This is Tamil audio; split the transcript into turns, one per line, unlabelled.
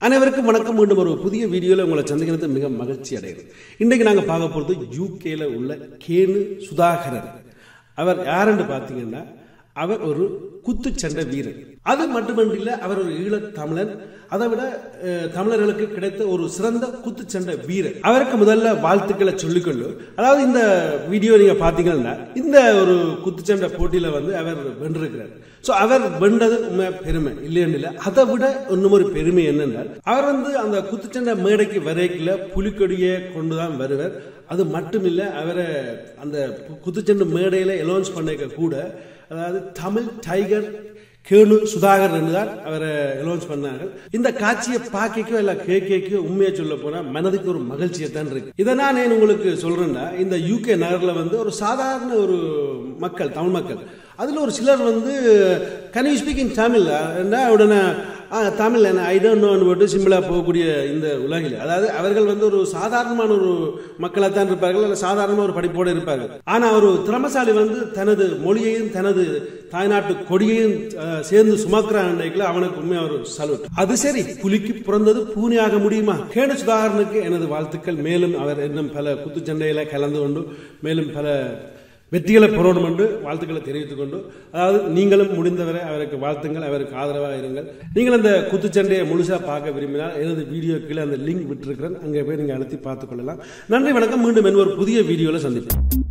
அனைவருக்கும் வணக்கம் மீண்டும் ஒரு புதிய வீடியோவில் உங்களை சந்திக்கிறது மிக மகிழ்ச்சி அடைகிறது இன்றைக்கு நாங்கள் பார்க்க போகிறது யூகேல உள்ள கேனு சுதாகரன் அவர் யாருன்னு பார்த்தீங்கன்னா அவர் ஒரு குத்துச்சண்டை வீரர் அது மட்டுமன்றில்ல அவர் ஒரு ஈழத் தமிழன் அதை விட அஹ், தமிழர்களுக்கு கிடைத்த ஒரு சிறந்த குத்துச்சண்டை வீரர் அவருக்கு முதல்ல வாழ்த்துக்களை சொல்லிக்கொண்டு அதாவது இந்த வீடியோ நீங்க பாத்தீங்கன்னா இந்த ஒரு குத்துச்சண்டை போட்டியில வந்து அவர் வென்றிருக்கிறார் ஸோ அவர் வென்றது உண்மை பெருமை இல்லைன்னு இல்லை அதை விட இன்னும் ஒரு பெருமை என்னென்றால் அவர் வந்து அந்த குத்துச்சண்டை மேடைக்கு வரைக்கல புலிக்கொடியை கொண்டு தான் வருவார் அது மட்டும் இல்லை அவரை அந்த குத்துச்சண்டை மேடையில் எலோன்ஸ் பண்ணிக்க கூட அதாவது தமிழ் டைகர் கேணு சுதாகர் என்று தான் அவரை அலௌன்ஸ் பண்ணார்கள் இந்த காட்சியை பார்க்கோ இல்ல கேட்கோ உண்மையை சொல்ல போனா மனதுக்கு ஒரு மகிழ்ச்சியை தான் இருக்கு இதை நான் ஏன் உங்களுக்கு சொல்றேன்னா இந்த யூகே நகர்ல வந்து ஒரு சாதாரண ஒரு மக்கள் தமிழ் மக்கள் அதுல ஒரு சிலர் வந்து கன் யூ ஸ்பீக்கிங் தமிழ் என்ன உடனே ஆ, தமிழ் என்ன ஐ டோன்ட் நோன்னு போட்டு சிம்பிளாக போகக்கூடிய இந்த உலகில் அதாவது அவர்கள் வந்து ஒரு சாதாரணமான ஒரு மக்களாக தான் இருப்பார்கள் அல்ல சாதாரண ஒரு படிப்போடு இருப்பார்கள் ஆனால் ஒரு திறமசாலி வந்து தனது மொழியையும் தனது தாய்நாட்டு கொடியையும் அஹ், சேர்ந்து சுமக்கிறான் அன்றைக்குல அவனுக்கு உண்மையாக ஒரு சல்யூட் அது சரி புலிக்கு பிறந்தது பூனையாக முடியுமா கேடு சுதாகரனுக்கு எனது வாழ்த்துக்கள் மேலும் அவர் இன்னும் பல குத்துச்சண்டையில கலந்து கொண்டு மேலும் பல வெற்றிகளை பெறணும் என்று வாழ்த்துக்களை தெரிவித்துக் கொண்டு அதாவது நீங்களும் முடிந்தவரை அவருக்கு வாழ்த்துங்கள் அவருக்கு ஆதரவாக இருங்கள் நீங்கள் அந்த குத்துச்சண்டையை முழுசா பார்க்க விரும்பினால் எனது வீடியோ கீழே அந்த லிங்க் விட்டிருக்கிறேன் அங்கே போய் நீங்கள் அழுத்தி பார்த்துக் கொள்ளலாம் நன்றி வணக்கம் மீண்டும் இன்னொரு புதிய வீடியோவில் சந்திப்போம்